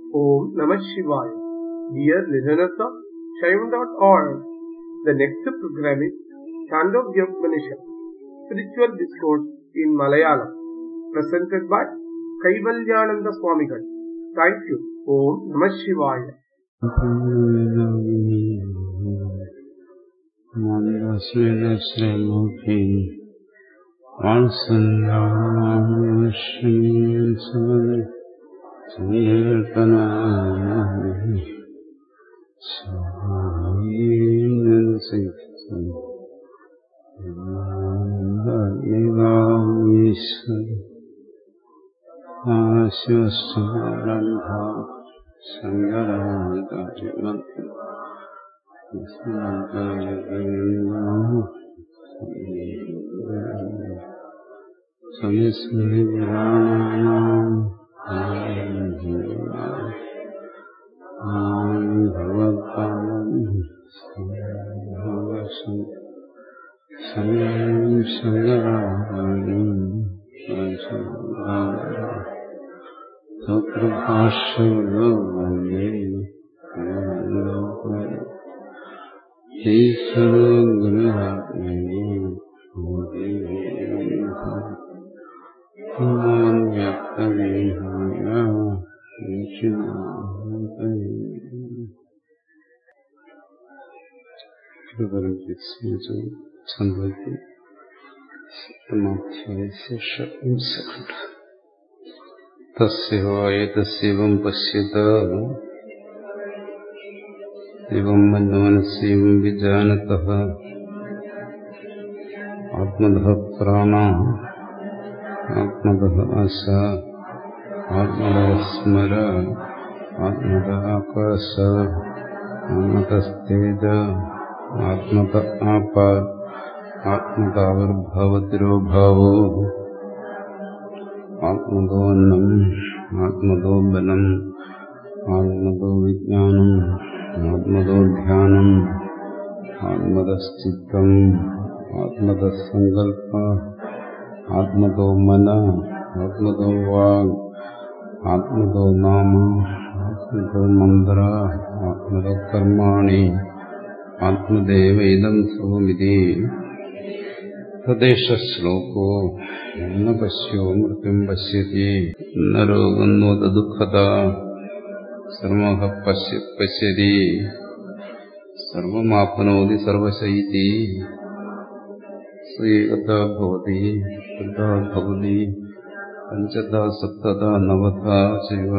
Om Namah Shivaya. Dear listeners of Shaivan.org, the next program is Chandogya Upanishad, Spiritual Discourse in Malayalam, presented by Kaivalyananda Swamigal. Thank you. Om Namah Shivaya. മന്ദസ്മിതശ്രീമുഖി ആശ്വസ്വരംഭ ശങ്കരാചാര്യമന്ത്രി ഭാഷ തസ്യവായതസ്യവം പശ്യത एवं मनमनस्यं विजानतः आत्मतः प्राण आत्मतः आशा आत्मतः स्मर आत्मतः आकाश आत्मतस्तेज आत्मत आप आत्मताविर्भवतिरोभावो आत्मदोन्नम् आत्मदो बलम् आत्मदो विज्ञानम् ആത്മതോ ധ്യാനം ആത്മതശ്ചിത്തം ആത്മതസങ്കൽപ്പ ആത്മതോ മന ആത്മതോ വാഗ് ആത്മതോ നാമ ആത്മതോ മന്ത്ര ആത്മതോ കർമാണി ആത്മദേവ ഇതം സർവമിതി തദ്ദേശ ശ്ലോകോ ന പശ്യോ മൃത്യും പശ്യതി ന രോഗം നോത ദുഃഖത സർവ പശ്യതി സർവമാപ്നോതി സർവശൈതി സ്വീകത ഭവതി തഥാ ഭവതി പഞ്ചത സപ്തത നവത ചൈവ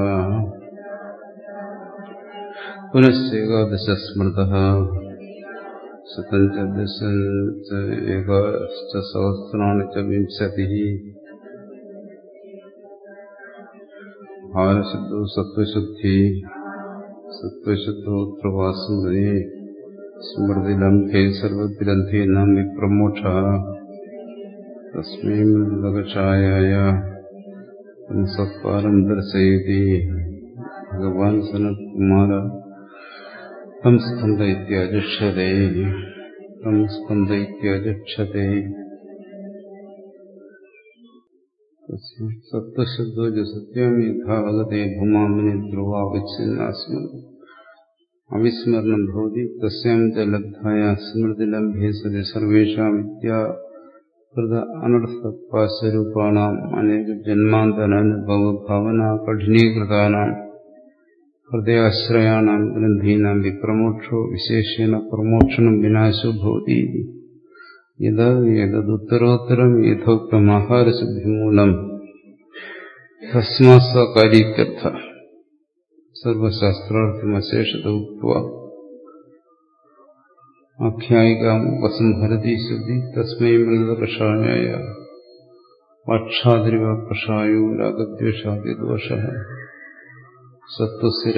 പുനശ്ചേകാദശ സ്മൃത ശതം ച ദശ ഏകാശ്ച സഹസ്രാണി ച വിംശതി ഭാരശുദ്ധോ സത്വശുദ്ധി സത്വശുദ്ധോത്രവാസ്മൃതി സ്മൃതിലംഘേ സർവഗ്രന്ഥീനാം വിപ്രമോക്ഷ തസ്മൈ മൃഗക്ഷായായ സത്പാരം ദർശയതി ഭഗവാൻ സനത്കുമാര തം സ്കന്ധ ഇത്യജക്ഷതേ തം സ്കന്ധ ഇത്യജക്ഷതേ സത്വശുദ്ധോ സത്യം യഥാവഗതേ ഭൂമാമിനി ധ്രുവാവിച്ഛിന്നാസ്മൃതി അവിസ്മരണം ഭവതി തസ്യാം ച ലബ്ധായ സ്മൃതിലംഭേ സതി സർവേഷാം വിദ്യാകൃത അനർത്ഥത്വാസ്വരൂപാണാം അനേക ജന്മാന്തരാനുഭവ ഭാവന കഠിനീകൃതാനാം ഹൃദയാശ്രയാണാം ഗ്രന്ഥീനാം വിപ്രമോക്ഷോ വിശേഷേണ പ്രമോക്ഷണം വിനാശോ ഭവതി യദുത്തരോത്തരം യഥോക്തം ആഹാരശുദ്ധിമൂലം തസ്മാസ്വകാരീത്യർത്ഥ സർവശാസ്ത്രാർത്ഥമശേഷത ഉക്വ ആഖ്യായികാം ഉപസംഹരതി ശുദ്ധി തസ്മൈ മൃതകഷായായ വക്ഷാതിരിവ കഷായോ രാഗദ്വേഷാദിദോഷ സത്വസ്യ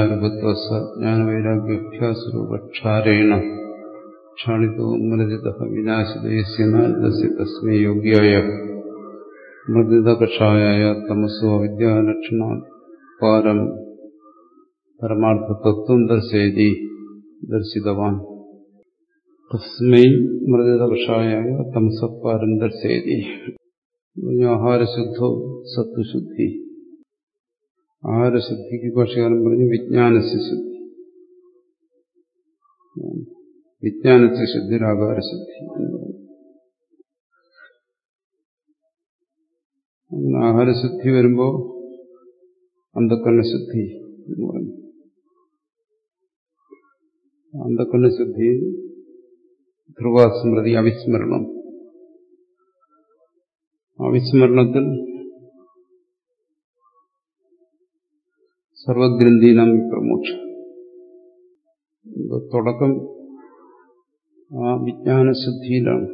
രഞ്ജനാരൂപത്വജ്ഞാനവൈരാഗ്യഭ്യാസരൂപക്ഷാരേണ ക്ഷാണിതോ മൃദിത വിനാശിതസ്യ തസ്മൈ യോഗ്യായ മൃദിതകഷായായ തമസോ അവിദ്യാലക്ഷണാപാരം പരമാർത്ഥതത്വം ദർശയതി ദർശിതവാൻ തസ്മൈ മൃദിതകഷായായ തമസപ്പാരം ദർശയതി ആഹാരശുദ്ധോ സത്വശുദ്ധി ആഹാരശുദ്ധിക്ക് ഭാഷകാലം പറഞ്ഞു വിജ്ഞാനസ്യ ശുദ്ധി വിജ്ഞാനസ്യ ശുദ്ധി ആഹാരശുദ്ധി എന്ന് പറയും അങ്ങനെ ആഹാരശുദ്ധി വരുമ്പോൾ അന്ധക്കരണശുദ്ധി എന്ന് പറഞ്ഞു അന്ധക്കരണശുദ്ധി ധ്രുവാസ്മൃതി അവിസ്മരണം അവിസ്മരണത്തിൽ സർവഗ്രന്ഥീനാം വിപ്രമോക്ഷ തുടക്കം ആ വിജ്ഞാനശുദ്ധിയിലാണ്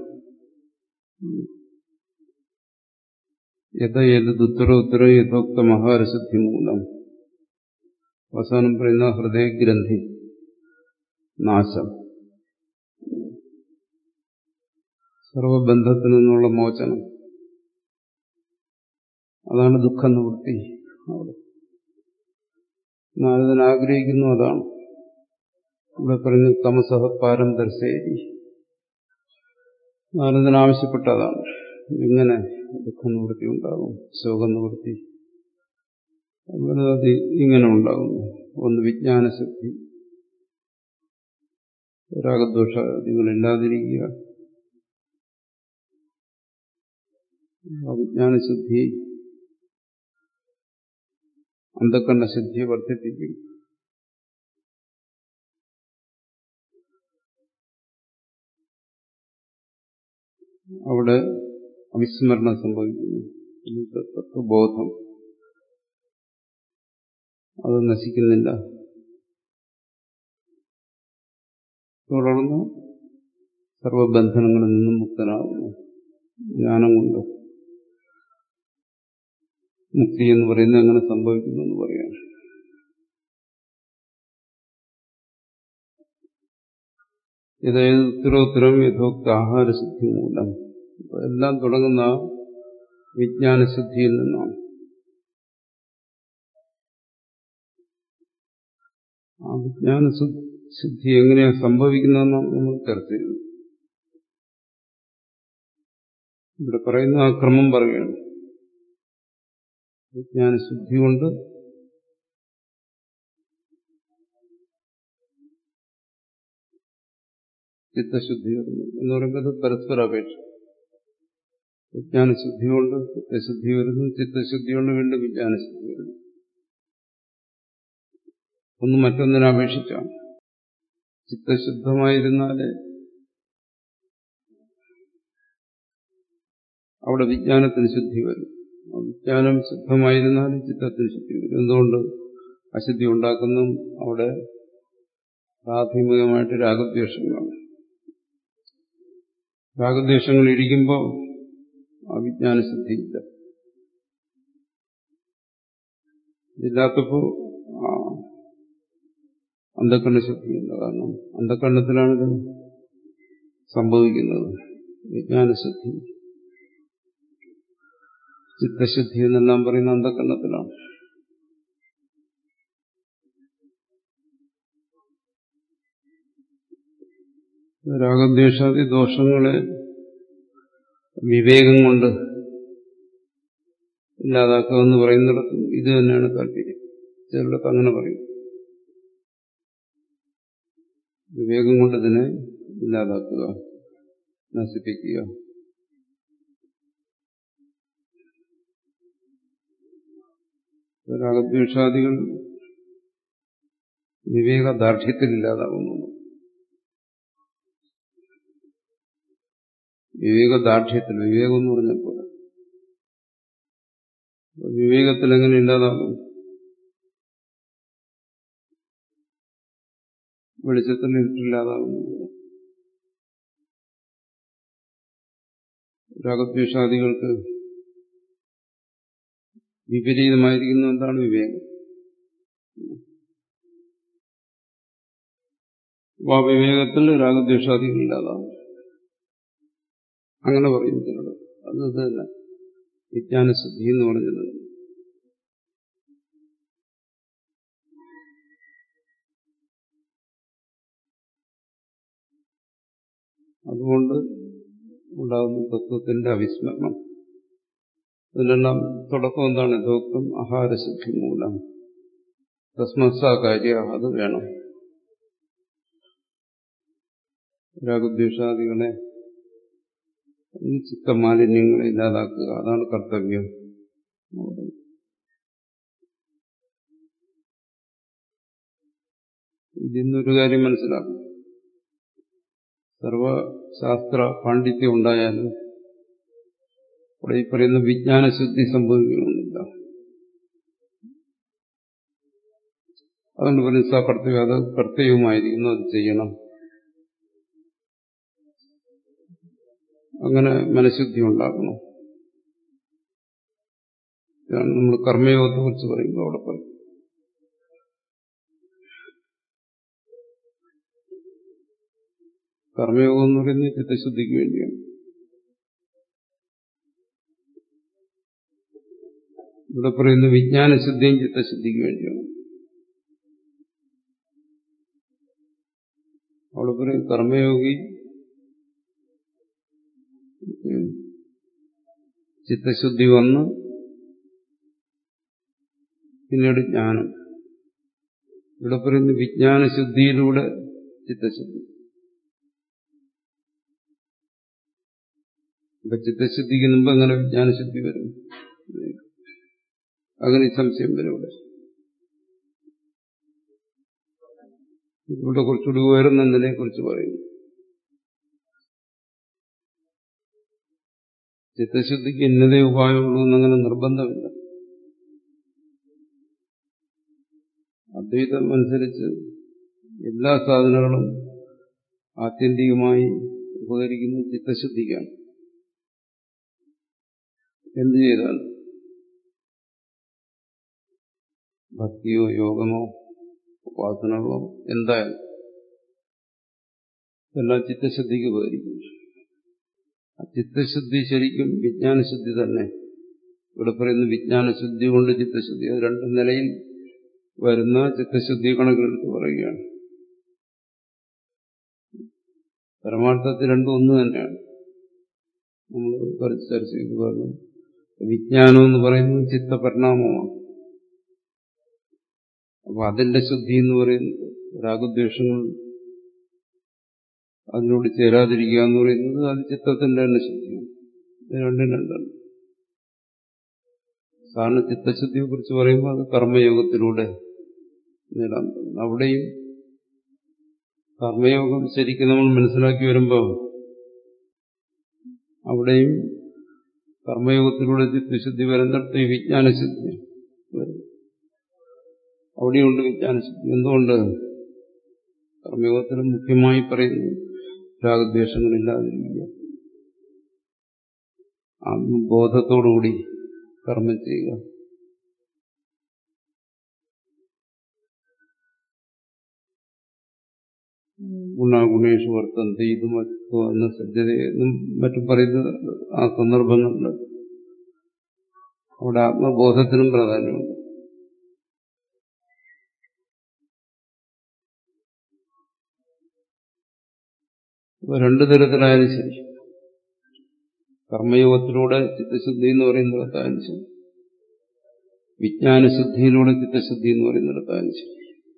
യഥ ഏത് ഉത്തരോത്തര യഥോക്ത മഹാരശുദ്ധി മൂലം അവസാനം പറയുന്ന ഹൃദയഗ്രന്ഥി നാശം സർവബന്ധത്തിൽ നിന്നുള്ള മോചനം അതാണ് ദുഃഖ നിവൃത്തി അവിടെ നാരദൻ ആഗ്രഹിക്കുന്നു അതാണ് ഇവിടെ പറഞ്ഞു തമസഹ പാരം ദർശേരി നാരദൻ ആവശ്യപ്പെട്ട അതാണ് ഇങ്ങനെ ദുഃഖ നിവൃത്തി ഉണ്ടാകും ശോക നിവൃത്തി അത് ഇങ്ങനെ ഉണ്ടാകുന്നു ഒന്ന് വിജ്ഞാനശക്തി രാഗദോഷാദികളില്ലാതിരിക്കുക വിജ്ഞാനശുദ്ധി അന്ധക്കണ്ണശുദ്ധിയെ വർദ്ധിപ്പിക്കും അവിടെ അവിസ്മരണം സംഭവിക്കുന്നു തത്വബോധം അത് നശിക്കുന്നില്ല തുടർന്ന് സർവബന്ധനങ്ങളിൽ നിന്നും മുക്തനാകുന്നു ജ്ഞാനം കൊണ്ട് മുക്തി എന്ന് പറയുന്നത് എങ്ങനെ സംഭവിക്കുന്നു എന്ന് പറയാം ഇതായത് ഉത്തരോത്തരം യഥോക്ത ആഹാരശുദ്ധി മൂലം എല്ലാം തുടങ്ങുന്ന വിജ്ഞാനശുദ്ധിയിൽ നിന്നാണ് ആ വിജ്ഞാനശുദ്ധി എങ്ങനെയാണ് സംഭവിക്കുന്നതെന്നാണ് നമ്മൾ ചർച്ച ചെയ്തത് ഇവിടെ പറയുന്ന ആ ക്രമം പറയുകയാണ് വിജ്ഞാനശുദ്ധി കൊണ്ട് ചിത്തശുദ്ധി വരുന്നു എന്ന് പറയുമ്പോൾ അത് പരസ്പര അപേക്ഷ വിജ്ഞാനശുദ്ധി കൊണ്ട് ചിത്തശുദ്ധി വരുന്നു ചിത്തശുദ്ധി കൊണ്ട് വീണ്ടും വിജ്ഞാനശുദ്ധി വരുന്നു ഒന്ന് മറ്റൊന്നിനെ അപേക്ഷിച്ചാണ് ചിത്തശുദ്ധമായിരുന്നാലേ അവിടെ വിജ്ഞാനത്തിന് ശുദ്ധി വരും വിജ്ഞാനം ശുദ്ധമായിരുന്നാലും ചിത്തത്തിന് ശുദ്ധി വരും എന്തുകൊണ്ട് അശുദ്ധി ഉണ്ടാക്കുന്ന അവിടെ പ്രാഥമികമായിട്ട് രാഗദ്വേഷങ്ങളാണ് രാഗദ്വേഷങ്ങൾ ഇരിക്കുമ്പോൾ ആ വിജ്ഞാനശുദ്ധിയില്ല ഇല്ലാത്തപ്പോ അന്ധക്കണ്ണശുദ്ധിയില്ല കാരണം അന്ധക്കണ്ണത്തിലാണിത് സംഭവിക്കുന്നത് വിജ്ഞാനശുദ്ധി ചിത്തശുദ്ധി എന്നെല്ലാം പറയുന്ന അന്ധക്കണ്ണത്തിലാണ് രാഗദ്വേഷാദി ദോഷങ്ങളെ വിവേകം കൊണ്ട് ഇല്ലാതാക്കുക എന്ന് പറയുന്നിടത്ത് ഇത് തന്നെയാണ് താല്പര്യം ചിലടത്ത് അങ്ങനെ പറയും വിവേകം കൊണ്ട് ഇതിനെ ഇല്ലാതാക്കുക നശിപ്പിക്കുക രാഗദ്വേഷാദികൾ വിവേകദാർഢ്യത്തിൽ ഇല്ലാതാകുന്നു വിവേകദാർഢ്യത്തിൽ വിവേകം എന്ന് പറഞ്ഞപ്പോൾ വിവേകത്തിൽ എങ്ങനെ ഇല്ലാതാകും വെളിച്ചത്തിൽ ഇരുട്ടില്ലാതാകുന്നു രാഗദ്വേഷാദികൾക്ക് വിപരീതമായിരിക്കുന്ന എന്താണ് വിവേകം ആ വിവേകത്തിൽ രാഗദ്വേഷാദികൾ ഇല്ലാതാകും അങ്ങനെ പറയും ചിലത് അത് തന്നെ വിജ്ഞാനശുദ്ധി എന്ന് പറഞ്ഞത് അതുകൊണ്ട് ഉണ്ടാകുന്ന തത്വത്തിന്റെ അവിസ്മരണം ഇതിനെല്ലാം തുടക്കം എന്താണ് യഥോക്തം ആഹാരശുദ്ധി മൂലം തസ്മത്സാ കാര്യ അത് വേണം രാഗദ്വേഷാദികളെ ഈ ചിത്തമാലിന്യങ്ങളെ ഇല്ലാതാക്കുക അതാണ് കർത്തവ്യം ഇതിന്നൊരു കാര്യം മനസ്സിലാക്കും സർവശാസ്ത്ര പാണ്ഡിത്യം ഉണ്ടായാലും ഇവിടെ ഈ പറയുന്ന വിജ്ഞാനശുദ്ധി സംഭവിക്കണമെന്നില്ല അതുകൊണ്ട് പറയുന്ന സ കർത്തവ്യം അത് കർത്തവ്യവുമായിരിക്കുന്നു അത് ചെയ്യണം അങ്ങനെ മനഃശുദ്ധി ഉണ്ടാക്കണം ഇതാണ് നമ്മൾ കർമ്മയോഗത്തെ കുറിച്ച് പറയുമ്പോൾ അവിടെ പറയും കർമ്മയോഗം എന്ന് പറയുന്നത് ചിത്തശുദ്ധിക്ക് വേണ്ടിയാണ് ഇവിടെ പറയുന്ന വിജ്ഞാനശുദ്ധിയും ചിത്തശുദ്ധിക്ക് വേണ്ടിയാണ് അവിടെ പറയും കർമ്മയോഗി ചിത്തശുദ്ധി വന്ന് പിന്നീട് ജ്ഞാനം ഇവിടെ പറയുന്ന വിജ്ഞാനശുദ്ധിയിലൂടെ ചിത്തശുദ്ധി അപ്പൊ ചിത്തശുദ്ധിക്ക് മുമ്പ് എങ്ങനെ വിജ്ഞാനശുദ്ധി വരും അങ്ങനെ സംശയം വരും ഇവിടെ ഇവിടെ കുറച്ചുകൂടി ഉയർന്നതിനെ കുറിച്ച് പറയുന്നു ചിത്തശുദ്ധിക്ക് ഇന്നതേ ഉപായമുള്ളൂ എന്നങ്ങനെ നിർബന്ധമില്ല അദ്വൈതം അനുസരിച്ച് എല്ലാ സാധനങ്ങളും ആത്യന്തികമായി ഉപകരിക്കുന്ന ചിത്തശുദ്ധിക്കാണ് എന്തു ചെയ്താൽ ഭക്തിയോ യോഗമോ ഉപാസനകളോ എന്തായാലും എല്ലാം ചിത്തശുദ്ധിക്ക് ഉപകരിക്കും ചിത്തശുദ്ധി ശരിക്കും വിജ്ഞാനശുദ്ധി തന്നെ ഇവിടെ പറയുന്ന വിജ്ഞാനശുദ്ധി കൊണ്ട് ചിത്തശുദ്ധി അത് രണ്ട് നിലയിൽ വരുന്ന ചിത്തശുദ്ധി കണക്കിലെടുത്ത് പറയുകയാണ് പരമാർത്ഥത്തിൽ രണ്ടും ഒന്ന് തന്നെയാണ് നമ്മൾ കുറച്ച് ചർച്ച ചെയ്ത് പറഞ്ഞു വിജ്ഞാനം എന്ന് പറയുന്നത് ചിത്തപരിണാമമാണ് അപ്പൊ അതിന്റെ ശുദ്ധി എന്ന് പറയുന്നത് രാഗദ്വേഷങ്ങൾ അതിനോട് ചേരാതിരിക്കുക എന്ന് പറയുന്നത് അത് ചിത്തത്തിന്റെ തന്നെ ശുദ്ധിയാണ് രണ്ടും രണ്ടാണ് സാധാരണ ചിത്തശുദ്ധിയെ കുറിച്ച് പറയുമ്പോൾ അത് കർമ്മയോഗത്തിലൂടെ നേടാൻ പറ്റും അവിടെയും കർമ്മയോഗം ശരിക്കും നമ്മൾ മനസ്സിലാക്കി വരുമ്പോൾ അവിടെയും കർമ്മയോഗത്തിലൂടെ ചിത്തശുദ്ധി വരുന്നിടത്ത് ഈ വിജ്ഞാനശുദ്ധി വരും അവിടെയുണ്ട് വിജ്ഞാനശുദ്ധി എന്തുകൊണ്ട് കർമ്മയോഗത്തിൽ മുഖ്യമായി പറയുന്നു രാഗദ്വേഷങ്ങളില്ലാതിരിക്കുക ആത്മബോധത്തോടുകൂടി കർമ്മം ചെയ്യുക ഗുണാഗുണേഷു വർത്തന്തി ഇത് മറ്റു എന്ന സജ്ജതയെന്നും മറ്റും പറയുന്ന ആ സന്ദർഭങ്ങളിൽ അവിടെ ആത്മബോധത്തിനും പ്രാധാന്യമുണ്ട് രണ്ടു തരത്തിലായാലും ശരി കർമ്മയോഗത്തിലൂടെ ചിത്തശുദ്ധി എന്ന് പറയുന്നിടത്തായാലും ശരി വിജ്ഞാനശുദ്ധിയിലൂടെ ചിത്തശുദ്ധി എന്ന് പറയുന്നിടത്തായാലും ശരി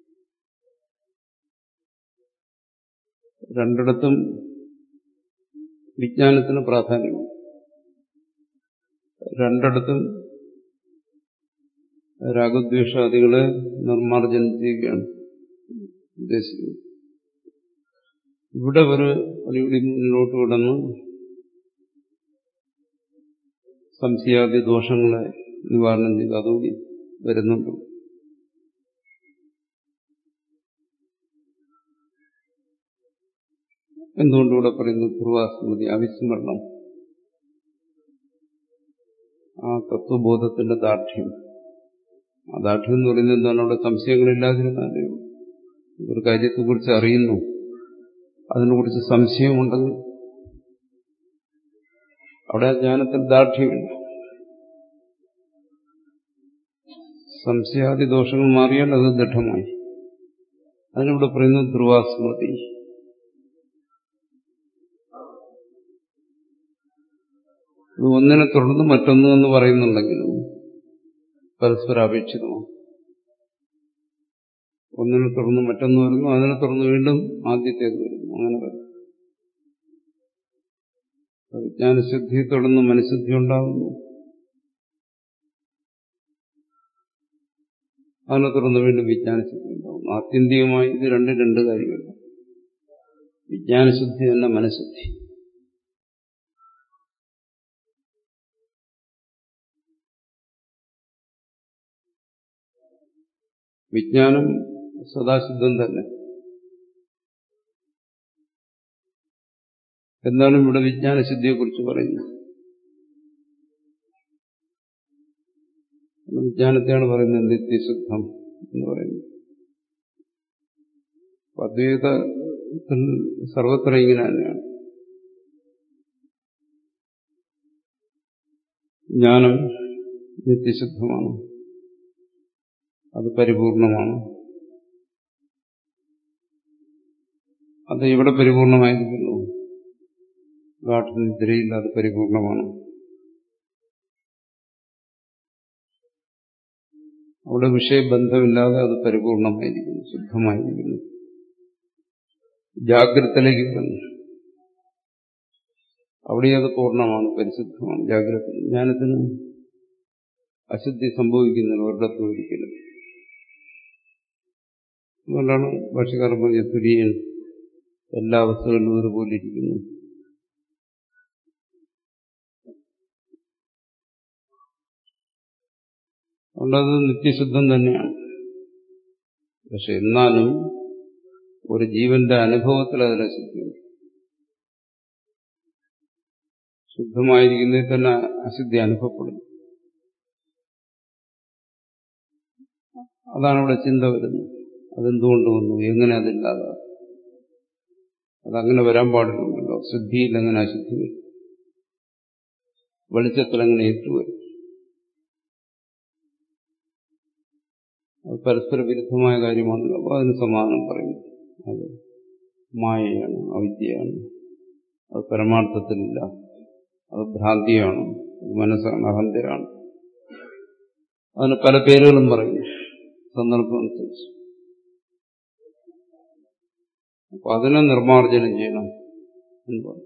രണ്ടിടത്തും വിജ്ഞാനത്തിന് പ്രാധാന്യമാണ് രണ്ടിടത്തും രാഗദ്വേഷാദികളെ നിർമ്മാർജ്ജനം ചെയ്യുകയാണ് ഉദ്ദേശിക്കുന്നത് ഇവിടെ ഒരു പണിയുടെ മുന്നിലോട്ട് കിടന്ന് സംശയാദി ദോഷങ്ങളെ നിവാരണം ചെയ്ത് അതുകൂടി വരുന്നുണ്ട് എന്തുകൊണ്ടിവിടെ പറയുന്നു പൂർവാസ്മൃതി അവിസ്മരണം ആ തത്വബോധത്തിന്റെ ദാർഢ്യം ആ ദാർഢ്യം എന്ന് പറയുന്നത് എന്താണ് അവിടെ സംശയങ്ങളില്ലാതിരുന്നാലേ ഒരു കാര്യത്തെക്കുറിച്ച് അറിയുന്നു അതിനെക്കുറിച്ച് സംശയമുണ്ടെങ്കിൽ അവിടെ ജ്ഞാനത്തിൽ ദാർഢ്യമില്ല സംശയാദി ദോഷങ്ങൾ മാറിയാൽ അത് ദൃഢമായി അതിനിവിടെ പറയുന്നത് ധ്രുവാസ്മൃതി ഒന്നിനെ തുടർന്ന് മറ്റൊന്ന് എന്ന് പറയുന്നുണ്ടെങ്കിലും പരസ്പരാപേക്ഷിതമാണ് ഒന്നിനെ തുടർന്ന് മറ്റൊന്ന് വരുന്നു അതിനെ തുടർന്ന് വീണ്ടും ആദ്യത്തേത് വരുന്നു അങ്ങനെ വരും വിജ്ഞാനശുദ്ധിയെ തുടർന്ന് മനഃശുദ്ധി ഉണ്ടാകുന്നു അതിനെ തുടർന്ന് വീണ്ടും വിജ്ഞാനശുദ്ധി ഉണ്ടാകുന്നു ആത്യന്തികമായി ഇത് രണ്ട് രണ്ട് കാര്യമല്ല വിജ്ഞാനശുദ്ധി തന്നെ മനഃശുദ്ധി വിജ്ഞാനം സദാശുദ്ധം തന്നെ എന്നാലും ഇവിടെ വിജ്ഞാനശുദ്ധിയെക്കുറിച്ച് പറയുന്നു വിജ്ഞാനത്തെയാണ് പറയുന്നത് നിത്യശുദ്ധം എന്ന് പറയുന്നത് അദ്വൈതത്തിൽ സർവത്ര ഇങ്ങനെ തന്നെയാണ് ജ്ഞാനം നിത്യശുദ്ധമാണ് അത് പരിപൂർണമാണ് അത് ഇവിടെ പരിപൂർണമായിരിക്കുന്നു ഗാഠനിദ്രയിൽ അത് പരിപൂർണമാണ് അവിടെ വിഷയബന്ധമില്ലാതെ അത് പരിപൂർണമായിരിക്കുന്നു ശുദ്ധമായിരിക്കുന്നു ജാഗ്രതയിലേക്ക് വരുന്നു അവിടെ അത് പൂർണ്ണമാണ് പരിശുദ്ധമാണ് ജാഗ്രത ജ്ഞാനത്തിന് അശുദ്ധി സംഭവിക്കുന്നില്ല ഒരിടത്തും ഒരിക്കലും അതുകൊണ്ടാണ് ഭാഷകാരൻ പറഞ്ഞ തുര്യൻ എല്ലാ വസ്തുക്കളിലും ഒരുപോലെ ഇരിക്കുന്നു അതുകൊണ്ടത് നിത്യശുദ്ധം തന്നെയാണ് പക്ഷെ എന്നാലും ഒരു ജീവന്റെ അനുഭവത്തിൽ അതിലെ ശുദ്ധിയുണ്ട് ശുദ്ധമായിരിക്കുന്നതിൽ തന്നെ അശുദ്ധി അനുഭവപ്പെടുന്നു അതാണ് ഇവിടെ ചിന്ത വരുന്നത് അതെന്തുകൊണ്ട് വന്നു എങ്ങനെ അതില്ലാതെ അതങ്ങനെ വരാൻ പാടില്ലല്ലോ ശുദ്ധിയിൽ എങ്ങനെ അശുദ്ധി വരും വെളിച്ചത്തിൽ എങ്ങനെ ഏറ്റുവരും അത് പരസ്പര വിരുദ്ധമായ കാര്യമാണല്ലോ അപ്പോൾ അതിന് സമാധാനം പറയുന്നു അത് മായയാണ് അവിദ്യയാണ് അത് പരമാർത്ഥത്തിലില്ല അത് ഭ്രാന്തിയാണ് അത് മനസ്സാണ് അഹന്തയാണ് അതിന് പല പേരുകളും പറയുന്നു സന്ദർഭം അനുസരിച്ച് അപ്പൊ അതിനെ നിർമ്മാർജ്ജനം ചെയ്യണം എന്ന് പറഞ്ഞു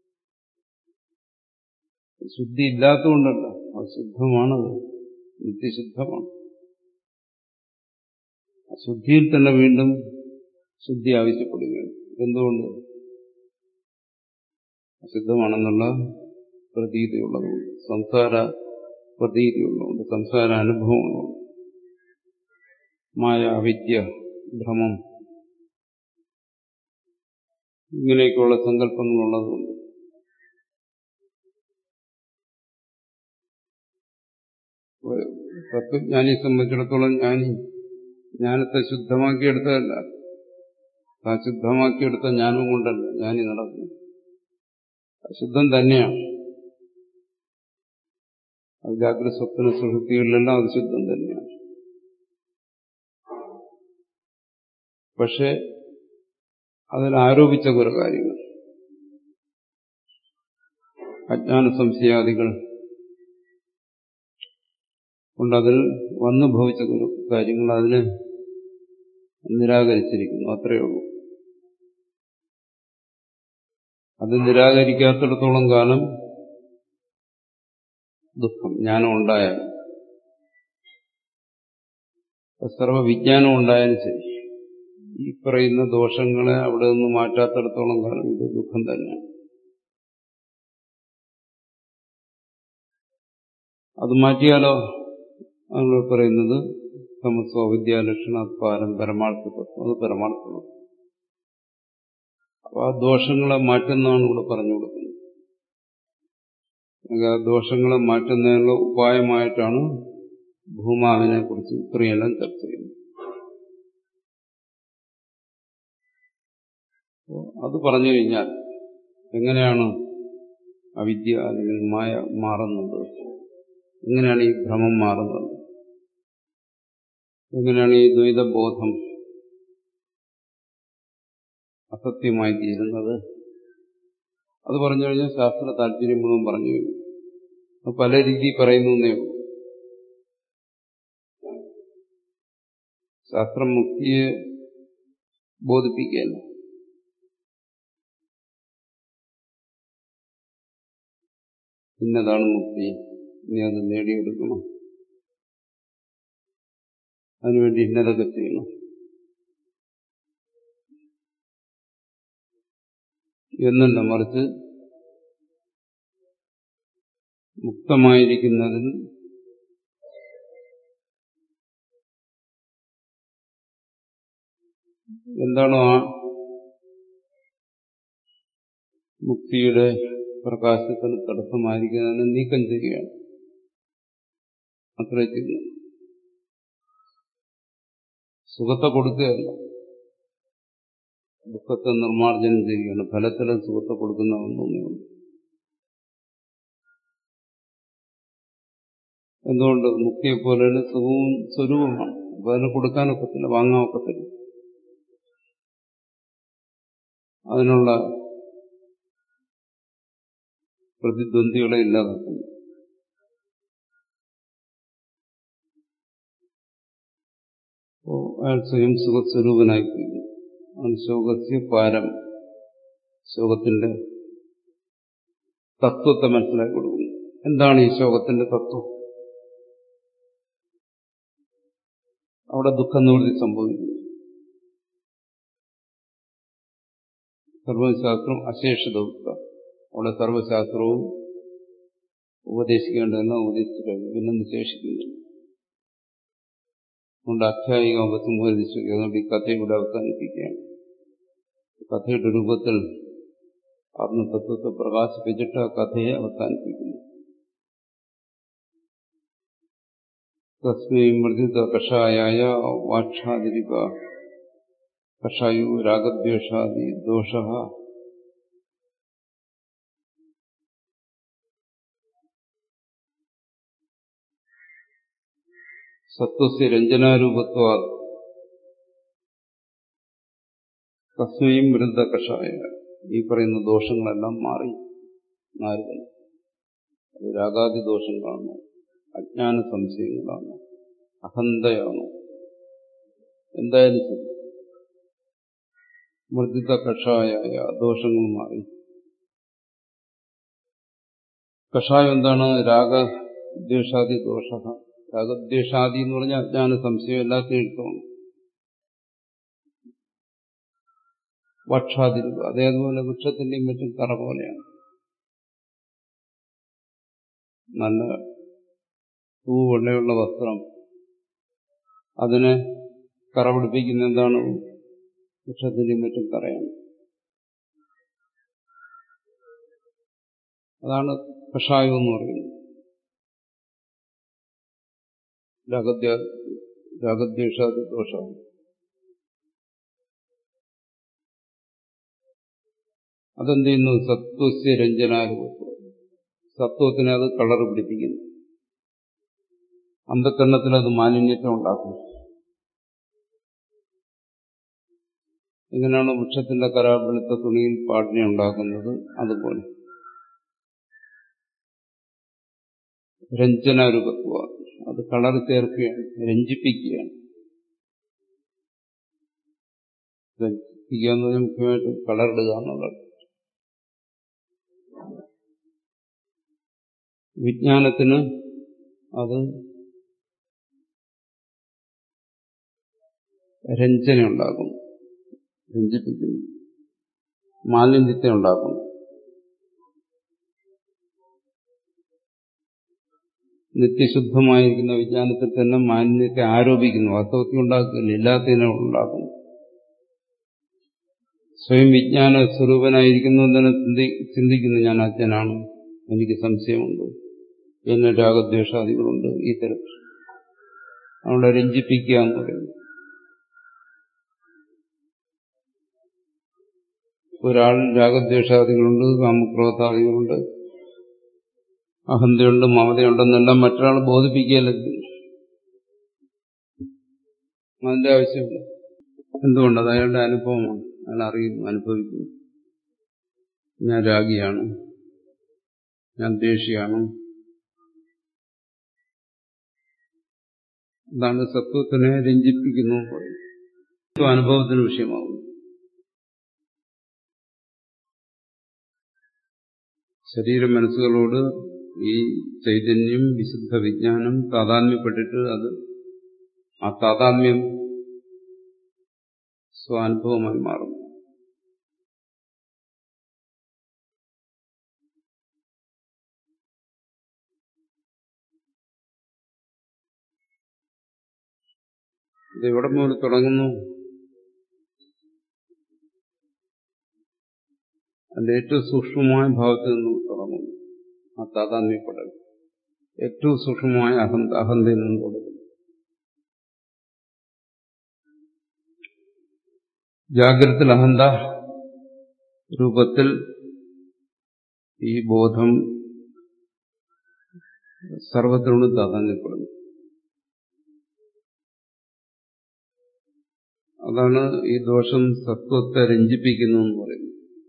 ശുദ്ധി ഇല്ലാത്തതുകൊണ്ടല്ല അത് ശുദ്ധമാണത് നിത്യശുദ്ധമാണ് ശുദ്ധിയിൽ തന്നെ വീണ്ടും ശുദ്ധി ആവശ്യപ്പെടുകയാണ് എന്തുകൊണ്ട് അശുദ്ധമാണെന്നുള്ള പ്രതീതിയുള്ളതുകൊണ്ട് സംസാര പ്രതീതിയുള്ളതുകൊണ്ട് സംസാര അനുഭവങ്ങളുണ്ട് മായ അവിദ്യ ഭ്രമം ഇങ്ങനെയൊക്കെയുള്ള സങ്കല്പങ്ങളുള്ളതുകൊണ്ട് തത്വജ്ഞാനിയെ സംബന്ധിച്ചിടത്തോളം ജ്ഞാനി ജ്ഞാനത്തെ ശുദ്ധമാക്കിയെടുത്തതല്ല ആ ശുദ്ധമാക്കിയെടുത്ത ജ്ഞാനം കൊണ്ടല്ല ജ്ഞാനി നടക്കുന്നു അശുദ്ധം തന്നെയാണ് അത് ജാഗ്രത സ്വപ്ന സുഹൃത്തികളിലെല്ലാം അത് ശുദ്ധം തന്നെയാണ് പക്ഷെ അതിൽ ആരോപിച്ച കുറെ കാര്യങ്ങൾ അജ്ഞാന സംശയാദികൾ കൊണ്ടതിൽ വന്നു ഭവിച്ച കുറെ കാര്യങ്ങൾ അതിന് നിരാകരിച്ചിരിക്കുന്നു അത്രയേ ഉള്ളൂ അത് നിരാകരിക്കാത്തിടത്തോളം കാലം ദുഃഖം ജ്ഞാനം ഉണ്ടായാലും സർവവിജ്ഞാനം ഉണ്ടായാലും ശരി ഈ പറയുന്ന ദോഷങ്ങളെ അവിടെ നിന്ന് മാറ്റാത്തിടത്തോളം കാലം ഇത് ദുഃഖം തന്നെയാണ് അത് മാറ്റിയാലോ നമ്മൾ പറയുന്നത് സമസ്വ വിദ്യാലക്ഷണ പാരം പരമാർത്ഥത്വം അത് പരമാർത്ഥം അപ്പൊ ആ ദോഷങ്ങളെ മാറ്റുന്നതാണ് ഇവിടെ പറഞ്ഞു കൊടുക്കുന്നത് ആ ദോഷങ്ങളെ മാറ്റുന്നതിനുള്ള ഉപായമായിട്ടാണ് ഭൂമാവിനെ കുറിച്ച് ഇത്രയെല്ലാം ചർച്ച ചെയ്യുന്നത് അത് പറഞ്ഞു കഴിഞ്ഞാൽ എങ്ങനെയാണ് അവിദ്യ അല്ലെങ്കിൽ മായ മാറുന്നത് എങ്ങനെയാണ് ഈ ഭ്രമം മാറുന്നത് എങ്ങനെയാണ് ഈ ദ്വൈതബോധം അസത്യമായി തീരുന്നത് അത് പറഞ്ഞു കഴിഞ്ഞാൽ ശാസ്ത്ര താല്പര്യം മുഴുവൻ പറഞ്ഞു കഴിഞ്ഞു പല രീതി പറയുന്നേ ഉള്ളൂ ശാസ്ത്രം മുക്തിയെ ബോധിപ്പിക്കുകയല്ല ഇന്നതാണ് മുക്തി ഇനി അത് നേടിയെടുക്കണം അതിനുവേണ്ടി ഇന്നതൊക്കെ ചെയ്യണം എന്നല്ല മറിച്ച് മുക്തമായിരിക്കുന്നതിൽ എന്താണോ ആ മുക്തിയുടെ പ്രകാശത്തിന് തടസ്സമായിരിക്കുന്നതിനെ നീക്കം ചെയ്യുകയാണ് അത്രേ ചെയ്യുന്നു സുഖത്തെ കൊടുക്കുകയല്ല ദുഃഖത്തെ നിർമ്മാർജ്ജനം ചെയ്യുകയാണ് ഫലത്തിലും സുഖത്തെ കൊടുക്കുന്ന ഒന്നൊന്നുമില്ല എന്തുകൊണ്ട് മുക്തിയെ പോലെ തന്നെ സുഖവും സ്വരൂപമാണ് അപ്പൊ അതിന് കൊടുക്കാനൊക്കത്തില്ല വാങ്ങാൻ ഒക്കത്തില്ല അതിനുള്ള പ്രതിദ്വന്ദ്വികളെ ഇല്ലാതാക്കുന്നു അപ്പോൾ അയാൾ സ്വയം സുഖസ്വരൂപനായിത്തീരുന്നു ആണ് ശോകസ്യ പാരം ശോകത്തിന്റെ തത്വത്തെ മനസ്സിലാക്കി കൊടുക്കുന്നു എന്താണ് ഈ ശോകത്തിന്റെ തത്വം അവിടെ ദുഃഖനിവൃത്തി സംഭവിക്കുന്നു സർവശാസ്ത്രം അശേഷത അവിടെ സർവശാസ്ത്രവും ഉപദേശിക്കേണ്ടതെല്ലാം ഉപദേശിച്ചു കഴിഞ്ഞു പിന്നൊന്നും ശേഷിക്കുന്നില്ല അതുകൊണ്ട് ആഖ്യായിക ഉപസംഹരിച്ചു അതുകൊണ്ട് ഈ കഥ ഇവിടെ അവസാനിപ്പിക്കുകയാണ് കഥയുടെ രൂപത്തിൽ ആത്മതത്വത്തെ പ്രകാശിപ്പിച്ചിട്ട് ആ കഥയെ അവസാനിപ്പിക്കുന്നു തസ്മൈ മൃദുത കഷായായ വാക്ഷാതിരിക കഷായു രാഗദ്വേഷാദി ദോഷ സത്വസ്യ രഞ്ജനാരൂപത്വ തസ്മയും മൃത കഷായ ഈ പറയുന്ന ദോഷങ്ങളെല്ലാം മാറി നാരുകൾ അത് രാഗാദി ദോഷങ്ങളാണ് അജ്ഞാന സംശയങ്ങളാണ് അഹന്തയാണ് എന്തായാലും ശരി മൃദിത കഷായായ ദോഷങ്ങൾ മാറി കഷായം എന്താണ് രാഗദ്വേഷാദി ദോഷ രാഗദ്വേഷാദി എന്ന് പറഞ്ഞാൽ അജ്ഞാന സംശയം എല്ലാത്തിനും എടുത്തോണം വക്ഷാതി അതേതുപോലെ വൃക്ഷത്തിന്റെയും മറ്റും കറ പോലെയാണ് നല്ല പൂ വെള്ളയുള്ള വസ്ത്രം അതിനെ കറ പിടിപ്പിക്കുന്ന എന്താണ് വൃക്ഷത്തിന്റെയും മറ്റും കറയാണ് അതാണ് കഷായം എന്ന് പറയുന്നത് രാഗദ്യ രാഗദ്വേഷാദി ദോഷമാണ് അതെന്ത് ചെയ്യുന്നു സത്വസ്യ രഞ്ജനാരൂപത്വം സത്വത്തിനെ അത് കളർ പിടിപ്പിക്കുന്നു അന്ധക്കരണത്തിൽ അത് മാലിന്യത്തെ ഉണ്ടാക്കും എങ്ങനെയാണ് വൃക്ഷത്തിന്റെ കര വെളുത്ത തുണിയിൽ പാടിനെ ഉണ്ടാക്കുന്നത് അതുപോലെ രഞ്ജനാരൂപത്വ അത് കളർ ചേർക്കുകയാണ് രഞ്ജിപ്പിക്കുകയാണ് രഞ്ജിപ്പിക്കുക എന്ന് പറഞ്ഞാൽ മുഖ്യമായിട്ട് കളറിടുക എന്നുള്ളത് വിജ്ഞാനത്തിന് അത് രഞ്ജന ഉണ്ടാക്കുന്നു രഞ്ജിപ്പിക്കുന്നു മാലിന്യത്തെ ഉണ്ടാക്കുന്നു നിത്യശുദ്ധമായിരിക്കുന്ന വിജ്ഞാനത്തിൽ തന്നെ മാലിന്യത്തെ ആരോപിക്കുന്നു വാസ്തവത്തിൽ ഉണ്ടാക്കില്ല ഇല്ലാത്തതിനെ ഉണ്ടാക്കുന്നു സ്വയം വിജ്ഞാന സ്വരൂപനായിരിക്കുന്നതിനെ ചിന്തിക്കുന്നു ഞാൻ അജ്ഞനാണ് എനിക്ക് സംശയമുണ്ട് എന്നെ രാഗദ്വേഷാദികളുണ്ട് ഈ തരത്തിൽ അവിടെ രഞ്ജിപ്പിക്കുക എന്ന് പറയുന്നു ഒരാളിൽ രാഗദ്വേഷാദികളുണ്ട് കാമക്രോധാദികളുണ്ട് അഹന്തയുണ്ട് മമതയുണ്ടെന്നെല്ലാം മറ്റൊരാൾ ബോധിപ്പിക്കുകയല്ല അതിന്റെ ആവശ്യമില്ല എന്തുകൊണ്ടത് അയാളുടെ അനുഭവമാണ് അയാൾ അറിയുന്നു അനുഭവിക്കുന്നു ഞാൻ രാഗിയാണ് ഞാൻ ദേഷിയാണ് അതാണ് സത്വത്തിനെ രഞ്ജിപ്പിക്കുന്നു എന്ന് പറയുന്നത് അനുഭവത്തിന് വിഷയമാകുന്നു ശരീര മനസ്സുകളോട് ഈ ചൈതന്യം വിശുദ്ധ വിജ്ഞാനം താതാത്മ്യപ്പെട്ടിട്ട് അത് ആ താതാത്മ്യം സ്വാനുഭവമായി മാറുന്നു ഇത് എവിടെ മുതൽ തുടങ്ങുന്നു അതിന്റെ ഏറ്റവും സൂക്ഷ്മമായ ഭാവത്തിൽ നിന്നും തുടങ്ങുന്നു ആ താതാത്മ്യപ്പെടൽ ഏറ്റവും സൂക്ഷ്മമായ അഹന്ത അഹന്തയിൽ നിന്നും തുടങ്ങുന്നു ജാഗ്രത അഹന്ത രൂപത്തിൽ ഈ ബോധം സർവത്തിനോടും താതാന്യപ്പെടുന്നു അതാണ് ഈ ദോഷം സത്വത്തെ രഞ്ജിപ്പിക്കുന്നു എന്ന് പറയുന്നത്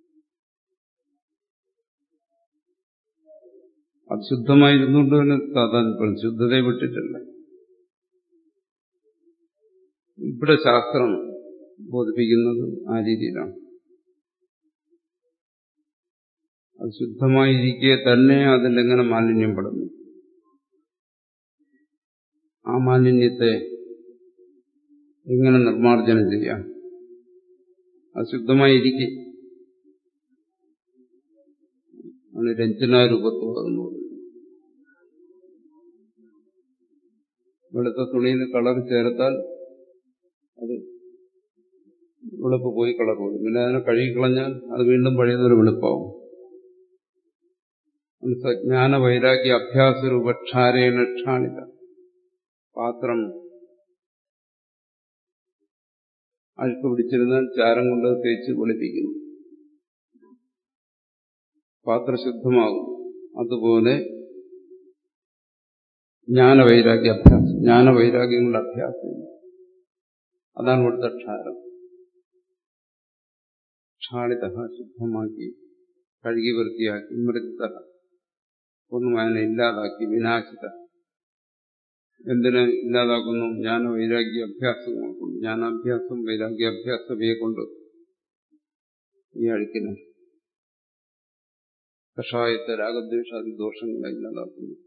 അത് ശുദ്ധമായിരുന്നുകൊണ്ട് തന്നെ താതാന്യപ്പെടുന്നു ശുദ്ധതയെ വിട്ടിട്ടല്ല ഇവിടെ ശാസ്ത്രം ബോധിപ്പിക്കുന്നത് ആ രീതിയിലാണ് അത് ശുദ്ധമായിരിക്കെ തന്നെ അതിലെങ്ങനെ മാലിന്യം പെടുന്നു ആ മാലിന്യത്തെ എങ്ങനെ നിർമ്മാർജ്ജനം ചെയ്യാം അത് ശുദ്ധമായിരിക്കെ ആണ് രഞ്ജനാരൂപത്വം വെളുത്ത തുണിയിൽ കളർ ചേർത്താൽ അത് വെളുപ്പ് പോയി കളർ പോകും പിന്നെ അതിനെ കഴുകിക്കളഞ്ഞാൽ അത് വീണ്ടും പഴയതൊരു വെളുപ്പാവും ജ്ഞാന വൈരാഗ്യ അഭ്യാസ രൂപക്ഷാരേണ ക്ഷാണിത പാത്രം അഴുക്ക് പിടിച്ചിരുന്നാൽ ചാരം കൊണ്ട് തേച്ച് വെളുപ്പിക്കുന്നു പാത്രശുദ്ധമാകും അതുപോലെ ജ്ഞാനവൈരാഗ്യ അഭ്യാസം ജ്ഞാനവൈരാഗ്യങ്ങളുടെ അഭ്യാസം അതാണ് ഇവിടുത്തെ ക്ഷാരം ക്ഷാളിത ശുദ്ധമാക്കി കഴുകി വൃത്തിയാക്കി മൃത ഒന്നും അതിനെ ഇല്ലാതാക്കി വിനാശിത എന്തിനെ ഇല്ലാതാക്കുന്നു ജ്ഞാന വൈരാഗ്യ അഭ്യാസങ്ങൾ കൊണ്ട് ജ്ഞാനാഭ്യാസം വൈരാഗ്യാഭ്യാസവയെ കൊണ്ട് ഈ അഴുക്കിനെ കഷായത്തെ രാഗദ്വേഷാദി ദോഷങ്ങളെ ഇല്ലാതാക്കുന്നു